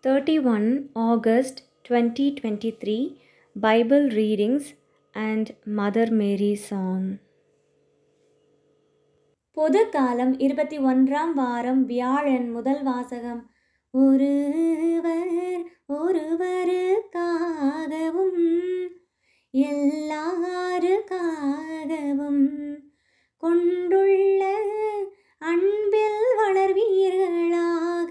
31 August 2023 Bible readings and Mother Mary song. பொது காலம் இருபத்தி ஒன்றாம் வாரம் வியாழன் முதல் வாசகம் ஒருவர் ஒருவருக்காகவும் எல்லாருக்காகவும் கொண்டுள்ள அன்பில் வளர்வீர்களாக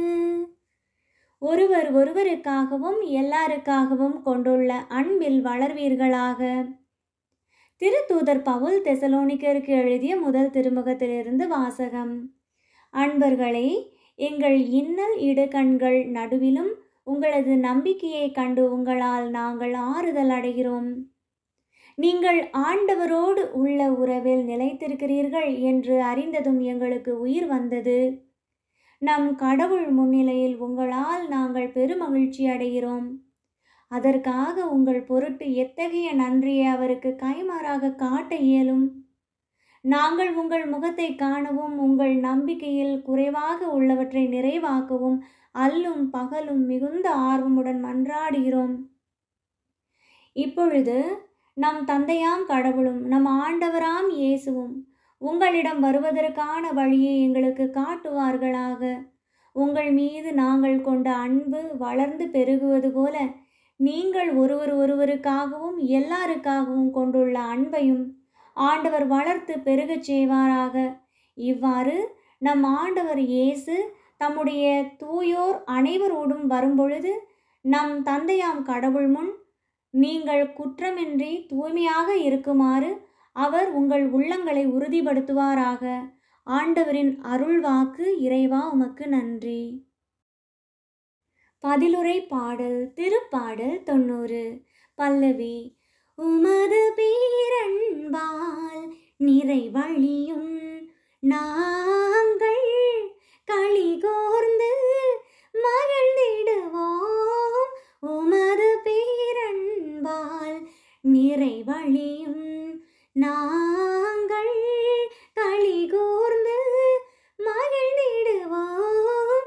ஒருவர் ஒருவருக்காகவும் எல்லாருக்காகவும் கொண்டுள்ள அன்பில் வளர்வீர்களாக திருத்தூதர் பவுல் தெசலோனிக்கருக்கு எழுதிய முதல் திருமுகத்திலிருந்து வாசகம் அன்பர்களே எங்கள் இன்னல் இடுகண்கள் நடுவிலும் உங்களது நம்பிக்கையை கண்டு உங்களால் நாங்கள் ஆறுதல் அடைகிறோம் நீங்கள் ஆண்டவரோடு உள்ள உறவில் நிலைத்திருக்கிறீர்கள் என்று அறிந்ததும் எங்களுக்கு உயிர் வந்தது நம் கடவுள் முன்னிலையில் உங்களால் நாங்கள் பெருமகிழ்ச்சி அடைகிறோம் அதற்காக உங்கள் பொருட்டு எத்தகைய நன்றியை அவருக்கு கைமாறாக காட்ட இயலும் நாங்கள் உங்கள் முகத்தை காணவும் உங்கள் நம்பிக்கையில் குறைவாக உள்ளவற்றை நிறைவாக்கவும் அல்லும் பகலும் மிகுந்த ஆர்வமுடன் மன்றாடுகிறோம் இப்பொழுது நம் தந்தையாம் கடவுளும் நம் ஆண்டவராம் இயேசுவும் உங்களிடம் வருவதற்கான வழியை எங்களுக்கு காட்டுவார்களாக உங்கள் மீது நாங்கள் கொண்ட அன்பு வளர்ந்து பெருகுவது போல நீங்கள் ஒருவர் ஒருவருக்காகவும் எல்லாருக்காகவும் கொண்டுள்ள அன்பையும் ஆண்டவர் வளர்த்து பெருகச் செய்வாராக இவ்வாறு நம் ஆண்டவர் இயேசு தம்முடைய தூயோர் அனைவரோடும் வரும்பொழுது நம் தந்தையாம் கடவுள் முன் நீங்கள் குற்றமின்றி தூய்மையாக இருக்குமாறு அவர் உங்கள் உள்ளங்களை உறுதிப்படுத்துவாராக ஆண்டவரின் அருள் வாக்கு இறைவா உமக்கு நன்றி பதிலுரை பாடல் திருப்பாடல் தொண்ணூறு பல்லவி உமது பேரன்பால் நிறைவழியும் நாங்கள் களிகோர்ந்து மகிழ்ந்திடுவோம் உமது பேரன்பால் நிறைவழியும் நாங்கள் களிகூர்ந்து மகிழ்ந்திடுவோம்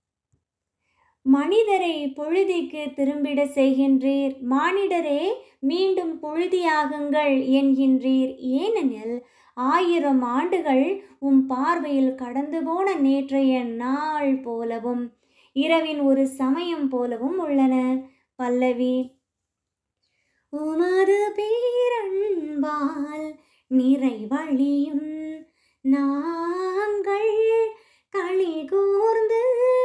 மனிதரை புழுதிக்கு திரும்பிட செய்கின்றீர் மானிடரே மீண்டும் புழுதியாகுங்கள் என்கின்றீர் ஏனெனில் ஆயிரம் ஆண்டுகள் உம் பார்வையில் கடந்து போன நேற்றைய நாள் போலவும் இரவின் ஒரு சமயம் போலவும் உள்ளன பல்லவி உமது பேரன்பால் நிறைவழியும் நாங்கள் களி கூர்ந்து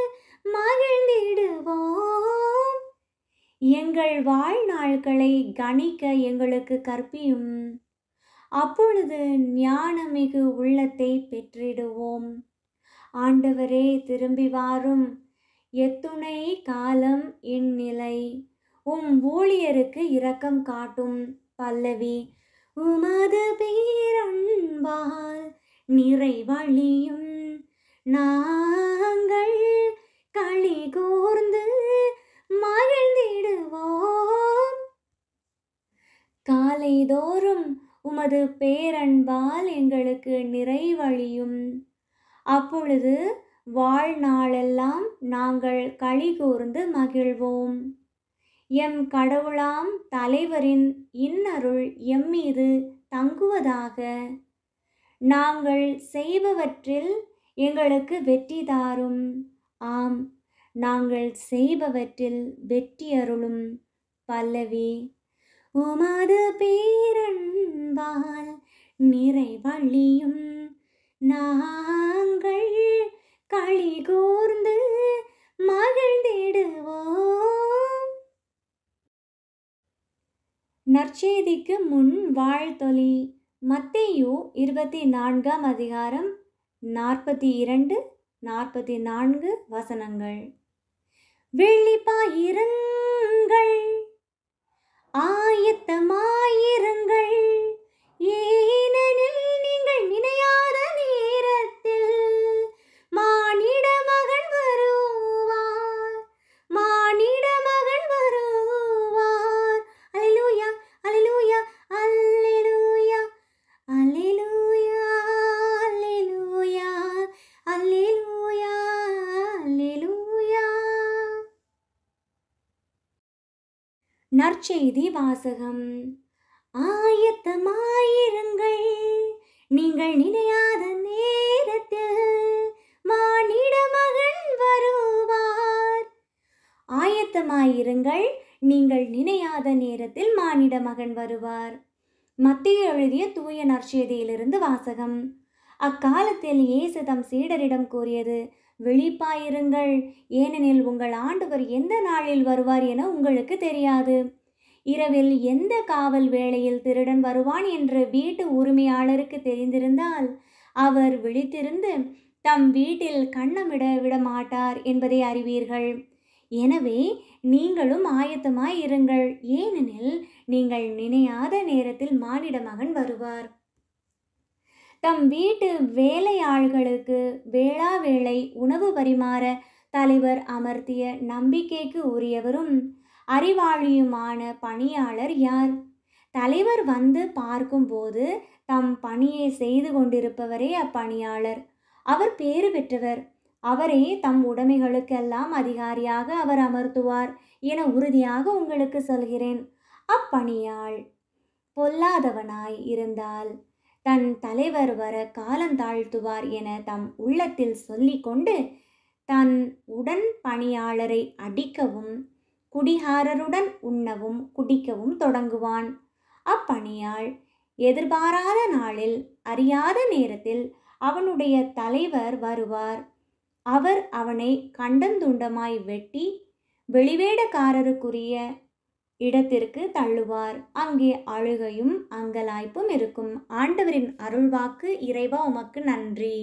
மகிழ்ந்திடுவோம் எங்கள் வாழ்நாட்களை கணிக்க எங்களுக்கு கற்பியும் அப்பொழுது ஞானமிகு உள்ளத்தை பெற்றிடுவோம் ஆண்டவரே திரும்பி வாரும் எத்துணை காலம் இந்நிலை உம் ஊழியருக்கு இரக்கம் காட்டும் பல்லவி உமது பேரன்பால் நிறைவழியும் நாங்கள் களி கூர்ந்து மகிழ்ந்திடுவோம் காலைதோறும் உமது பேரன்பால் எங்களுக்கு நிறைவழியும் அப்பொழுது வாழ்நாளெல்லாம் நாங்கள் களி கூர்ந்து மகிழ்வோம் எம் கடவுளாம் தலைவரின் இன்னருள் எம்மீது தங்குவதாக நாங்கள் செய்பவற்றில் எங்களுக்கு வெற்றி தாரும் ஆம் நாங்கள் செய்பவற்றில் வெற்றி அருளும் பல்லவி உமது பேரன்பால் நிறைவழியும் நாங்கள் களி கூர்ந்து மகிழ்ந்திடுவோம் நற்செய்திக்கு முன் வாழ்த்தொலி மத்தேயு இருபத்தி நான்காம் அதிகாரம் நாற்பத்தி இரண்டு நாற்பத்தி நான்கு வசனங்கள் விழிப்பாயிருங்கள் ஆயத்தமாயிருங்கள் ஏனெனில் நீங்கள் நினையாத நேரத்தில் மானிட மகன் வருவார் மானிட மகன் வருவார் அலிலூயா அலிலூயா அல்லேலூயா அல்லேலூயா அல்லேலூயா அல்லேலூயா நற்செய்தி வாசகம் ஆயத்தமாயிருங்கள் நீங்கள் நினையாத நேரத்தில் மானிட மகன் வருவார் ஆயத்தமாயிருங்கள் நீங்கள் நினையாத நேரத்தில் மானிட மகன் வருவார் மத்திய எழுதிய தூய நற்செய்தியிலிருந்து வாசகம் அக்காலத்தில் இயேசு தம் சீடரிடம் கூறியது விழிப்பாயிருங்கள் ஏனெனில் உங்கள் ஆண்டவர் எந்த நாளில் வருவார் என உங்களுக்கு தெரியாது இரவில் எந்த காவல் வேளையில் திருடன் வருவான் என்று வீட்டு உரிமையாளருக்கு தெரிந்திருந்தால் அவர் விழித்திருந்து தம் வீட்டில் கண்ணமிட விட மாட்டார் என்பதை அறிவீர்கள் எனவே நீங்களும் ஆயத்தமாய் இருங்கள் ஏனெனில் நீங்கள் நினையாத நேரத்தில் மானிட மகன் வருவார் தம் வீட்டு வேலையாள்களுக்கு வேளா வேளை உணவு பரிமாற தலைவர் அமர்த்திய நம்பிக்கைக்கு உரியவரும் அறிவாளியுமான பணியாளர் யார் தலைவர் வந்து பார்க்கும்போது தம் பணியை செய்து கொண்டிருப்பவரே அப்பணியாளர் அவர் பேறு பெற்றவர் அவரே தம் உடைமைகளுக்கெல்லாம் அதிகாரியாக அவர் அமர்த்துவார் என உறுதியாக உங்களுக்கு சொல்கிறேன் அப்பணியாள் பொல்லாதவனாய் இருந்தால் தன் தலைவர் வர காலந்தாழ்த்துவார் என தம் உள்ளத்தில் சொல்லிக்கொண்டு தன் உடன் பணியாளரை அடிக்கவும் குடிகாரருடன் உண்ணவும் குடிக்கவும் தொடங்குவான் அப்பணியாள் எதிர்பாராத நாளில் அறியாத நேரத்தில் அவனுடைய தலைவர் வருவார் அவர் அவனை கண்டந்துண்டமாய் வெட்டி வெளிவேடக்காரருக்குரிய இடத்திற்கு தள்ளுவார் அங்கே அழுகையும் அங்கலாய்ப்பும் இருக்கும் ஆண்டவரின் அருள்வாக்கு இறைவா உமக்கு நன்றி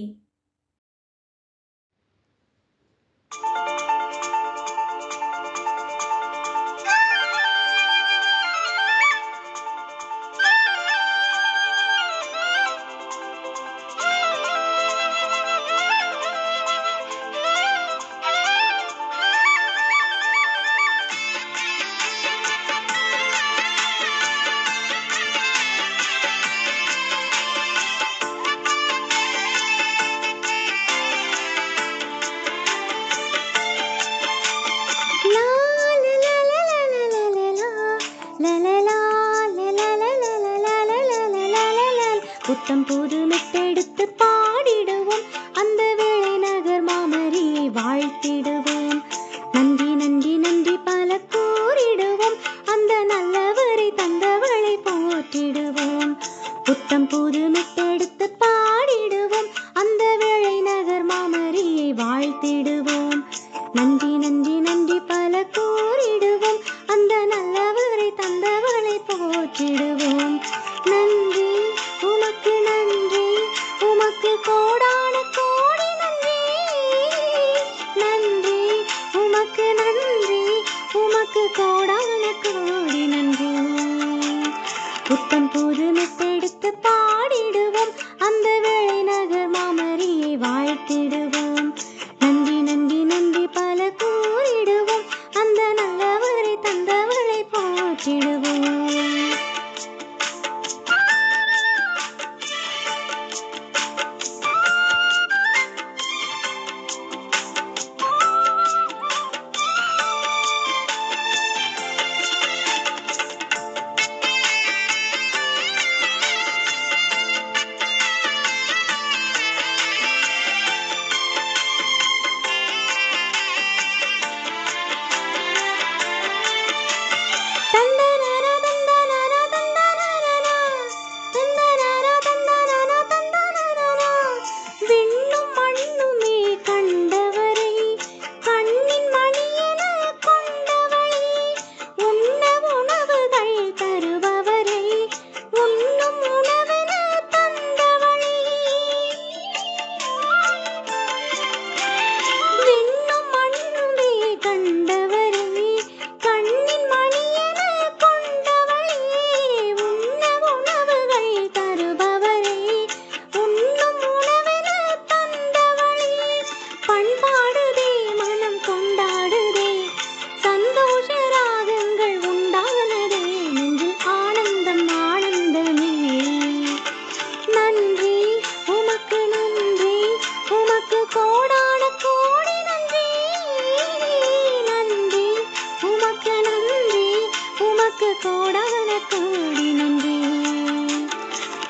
புத்தம் புது மெட்டெடுத்து பாடிடுவோம் அந்த வேளை நகர் மாமரியை வாழ்த்திடுவோம் நன்றி நன்றி நன்றி பல கூறிடுவோம் அந்த நல்லவரை தந்தவளை போற்றிடுவோம் புத்தம் புது மெட்டெடுத்து பாடிடுவோம் அந்த வேளை நகர் மாமரியை வாழ்த்திடுவோம் நன்றி நன்றி நன்றி பல கூறிடுவோம் அந்த நல்லவரை தந்தவளை போற்றிடுவோம் நன்றி உமக்கு நன்றி உமக்கு கோடான கோடி நன்றி நன்றி உமக்கு நன்றி உமக்கு கோடான கோடி நன்றி புத்தம் புது மெத்தெடுத்து பாடிடுவோம் அந்த வேளை நகர் மாமரியை வாழ்த்திடுவோம் நன்றி நன்றி நன்றி பல கூறிடுவோம் அந்த நல்லவரை தந்தவளை போற்றிடுவோம்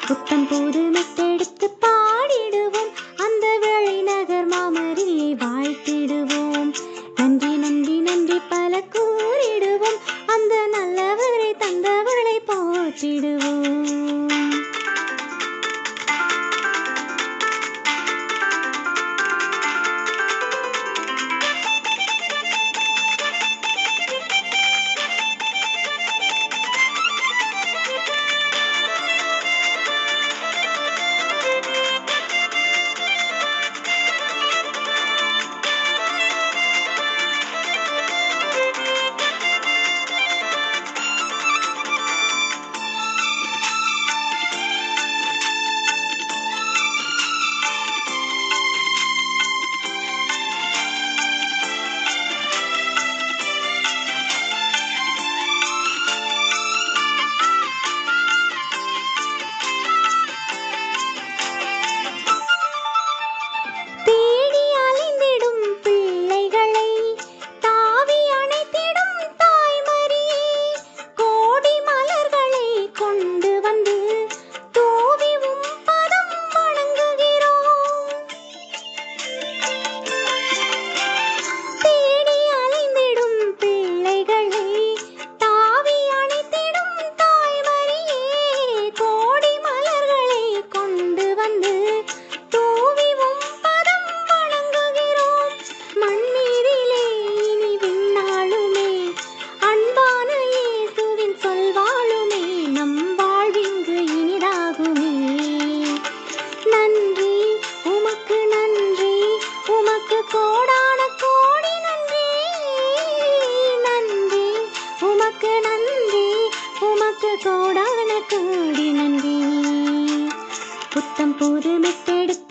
புத்தம் புது மெட்டெடுத்து பாடிடுவோம் அந்த வெளிநகர் மாமரியை வாழ்த்திடுவோம் நன்றி நன்றி நன்றி பல கூறிடுவோம் அந்த நல்லவரை தந்தவளை போற்றிடுவோம் தேடி அலைந்திடும் பிள்ளைகளை தாவி அணைத்திடும் தாய்மரியே கோடி மலர்களை கொண்டு வந்து தூவி உம் பதம் வணங்குகிறோம் தேடி அலைந்திடும் பிள்ளைகளை தாவி அணைத்திடும் தாய்மரியே கோடி மலர்களை கொண்டு வந்து தூவி உம் பதம் வணங்குகிறோம் மண்ணீரிலே இனி விண்ணாளுமே அன்பான இயேசுவின் சொல்வாளுமே நம் வாழ்விங்கு இனிதாகுமே நன்றி உமக்கு நன்றி உமக்கு கோடான கோடி நன்றி நன்றி உமக்கு நன்றி உமக்கு கோடான கோடி நன்றி புத்தம் புது மெட்டெடுத்து